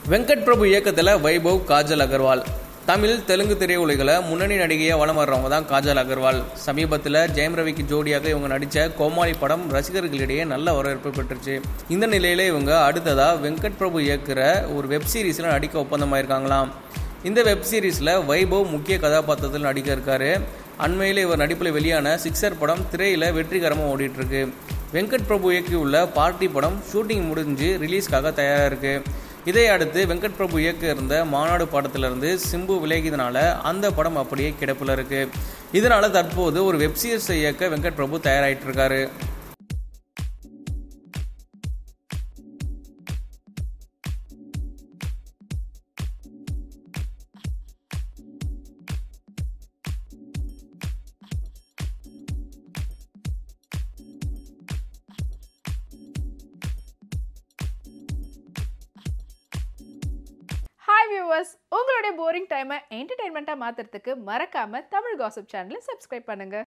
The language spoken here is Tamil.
வெங்கட் பிரபு இயக்கத்தில் வைபவ் காஜல் அகர்வால் தமிழ் தெலுங்கு திரையுலகில் முன்னணி நடிகையாக வலம் வர்றவங்க தான் காஜல் அகர்வால் சமீபத்தில் ஜெயம் ரவிக்கு ஜோடியாக இவங்க நடித்த கோமாளி படம் ரசிகர்களிடையே நல்ல வரவேற்பு பெற்றுச்சு இந்த நிலையில இவங்க அடுத்ததாக வெங்கட் பிரபு இயக்குற ஒரு வெப் சீரிஸில் நடிக்க ஒப்பந்தமாயிருக்காங்களாம் இந்த வெப் சீரிஸில் வைபவ் முக்கிய கதாபாத்திரத்தில் நடிக்க இருக்காரு அண்மையில் இவர் நடிப்பில் வெளியான சிக்ஸர் படம் திரையில் வெற்றிகரமாக ஓடிட்டு இருக்கு வெங்கட் பிரபு இயக்கியுள்ள பார்ட்டி படம் ஷூட்டிங் முடிஞ்சு ரிலீஸ்க்காக தயாராக இருக்கு இதை அடுத்து வெங்கட் பிரபு இயக்க இருந்த மாநாடு படத்திலிருந்து சிம்பு விலகியதுனால அந்த படம் அப்படியே கிடப்பில் இருக்கு இதனால தற்போது ஒரு வெப் சீரிஸை இயக்க வெங்கட் பிரபு தயாராகிட்டு இருக்காரு ஹாய் வியூவர்ஸ் உங்களுடைய போரிங் டைமை என்டர்டைன்மெண்ட்டாக மாற்றுறதுக்கு மறக்காமல் தமிழ் காசிப் சேனலை சப்ஸ்கிரைப் பண்ணுங்கள்